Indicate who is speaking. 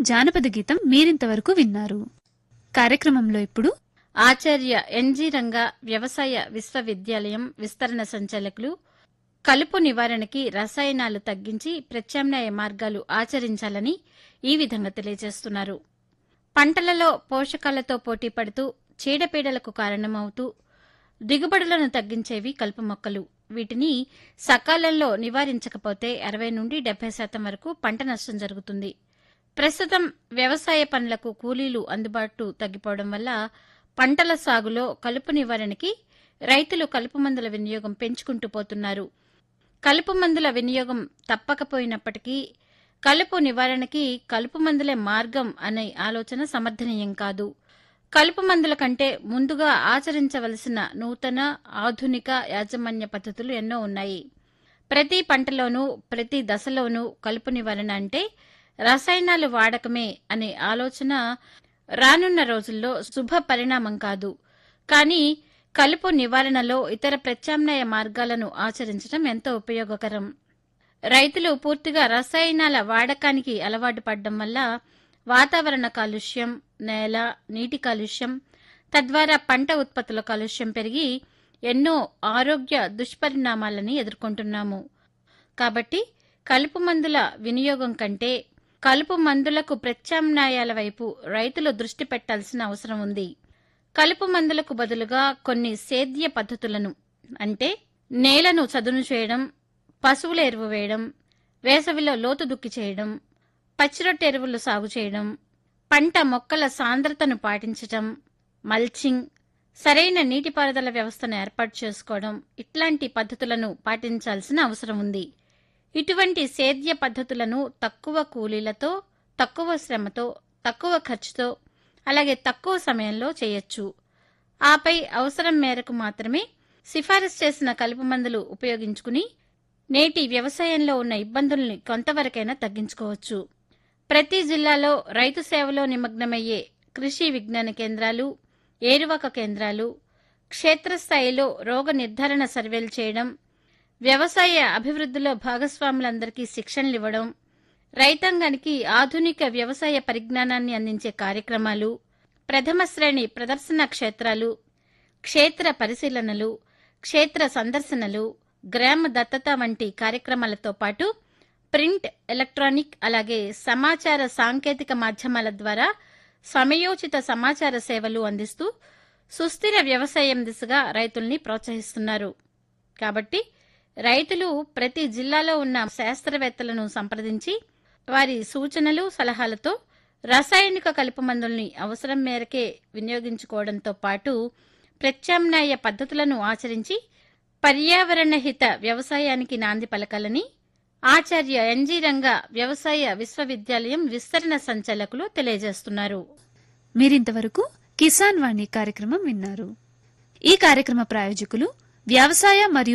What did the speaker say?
Speaker 1: జానపద గీతం మీరింతవరకు విన్నారు కార్యక్రమంలో ఇప్పుడు
Speaker 2: ఆచార్య ఎన్జి రంగా వ్యవసాయ విశ్వవిద్యాలయం విస్తరణ సంచాలకులు కలుపు నివారణకి రసాయనాలు తగ్గించి ప్రత్యామ్నాయ మార్గాలు ఆచరించాలని ఈ విధంగా తెలియజేస్తున్నారు పంటలలో పోషకాలతో పోటీ పడుతూ చీడపీడలకు కారణమవుతూ దిగుబడులను తగ్గించేవి కలుపు మొక్కలు వీటిని సకాలంలో నివారించకపోతే అరవై నుండి డెబ్బై శాతం వరకు పంట నష్టం జరుగుతుంది ప్రస్తుతం వ్యవసాయ పనులకు కూలీలు అందుబాటు తగ్గిపోవడం వల్ల పంటల సాగులో కలుపు నివారణకి రైతులు కలుపు మందుల వినియోగం పెంచుకుంటూ పోతున్నారు కలుపు మందుల వినియోగం తప్పకపోయినప్పటికీ కలుపు నివారణకి కలుపు మందులే మార్గం అనే ఆలోచన సమర్థనీయం కాదు కలుపు మందుల కంటే ముందుగా ఆచరించవలసిన నూతన ఆధునిక యాజమాన్య పద్ధతులు ఎన్నో ఉన్నాయి ప్రతి పంటలోనూ ప్రతి దశలోనూ కలుపు నివారణ అంటే రసాయనాలు వాడకమే అనే ఆలోచన రానున్న రోజుల్లో శుభ పరిణామం కాదు కానీ కలుపు నివారణలో ఇతర ప్రత్యామ్నాయ మార్గాలను ఆచరించడం ఎంతో ఉపయోగకరం రైతులు పూర్తిగా రసాయనాల వాడకానికి అలవాటు పడడం వల్ల వాతావరణ కాలుష్యం నేల నీటి కాలుష్యం తద్వారా పంట ఉత్పత్తుల కాలుష్యం పెరిగి ఎన్నో ఆరోగ్య దుష్పరిణామాలని ఎదుర్కొంటున్నాము కాబట్టి కలుపు మందుల వినియోగం కంటే కలుపు మందులకు ప్రత్యామ్నాయాల వైపు రైతులు దృష్టి పెట్టాల్సిన అవసరం ఉంది కలుపు మందులకు బదులుగా కొన్ని సేద్య పద్ధతులను అంటే నేలను చదును చేయడం పశువుల ఎరువు వేయడం వేసవిలో లోతు దుక్కి చేయడం పచ్చిరొట్టె ఎరువులు సాగు చేయడం పంట మొక్కల సాంద్రతను పాటించటం మల్చింగ్ సరైన నీటిపారుదల వ్యవస్థను ఏర్పాటు చేసుకోవడం ఇట్లాంటి పద్ధతులను పాటించాల్సిన అవసరం ఉంది ఇటువంటి సేద్య పద్ధతులను తక్కువ కూలీలతో తక్కువ శ్రమతో తక్కువ ఖర్చుతో అలాగే తక్కువ సమయంలో చేయొచ్చు ఆపై అవసరం మేరకు మాత్రమే సిఫారసు చేసిన కలుపు మందులు ఉపయోగించుకుని నేటి వ్యవసాయంలో ఉన్న ఇబ్బందుల్ని కొంతవరకైనా తగ్గించుకోవచ్చు ప్రతి జిల్లాలో రైతు సేవలో నిమగ్నమయ్యే కృషి విజ్ఞాన కేంద్రాలు ఏరువాక కేంద్రాలు క్షేత్రస్థాయిలో రోగ నిర్ధారణ సర్వేలు చేయడం వ్యవసాయ అభివృద్ధిలో భాగస్వాములందరికీ శిక్షణలు ఇవ్వడం రైతాంగానికి ఆధునిక వ్యవసాయ పరిజ్ఞానాన్ని అందించే కార్యక్రమాలు ప్రథమ శ్రేణి ప్రదర్శన క్షేత్రాలు క్షేత్ర పరిశీలనలు క్షేత్ర సందర్శనలు గ్రామ దత్తత వంటి కార్యక్రమాలతో పాటు ప్రింట్ ఎలక్ట్రానిక్ అలాగే సమాచార సాంకేతిక మాధ్యమాల ద్వారా సమయోచిత సమాచార సేవలు అందిస్తూ సుస్థిర వ్యవసాయం దిశగా రైతుల్ని ప్రోత్సహిస్తున్నారు కాబట్టి రైతులు ప్రతి జిల్లాలో ఉన్న శాస్త్రవేత్తలను సంప్రదించి వారి సూచనలు సలహాలతో రసాయనిక కలుపు మందుల్ని అవసరం మేరకే వినియోగించుకోవడంతో పాటు ప్రత్యామ్నాయ పద్ధతులను ఆచరించి పర్యావరణ హిత వ్యవసాయానికి నాంది పలకాలని ఆచార్య ఎన్జీ రంగా వ్యవసాయ విశ్వవిద్యాలయం విస్తరణ సంచాలకులు తెలియజేస్తున్నారు
Speaker 1: మీరింతవరకు కిసాన్ వాణి కార్యక్రమం విన్నారు ఈ కార్యక్రమ ప్రాయోజకులు వ్యవసాయ మరియు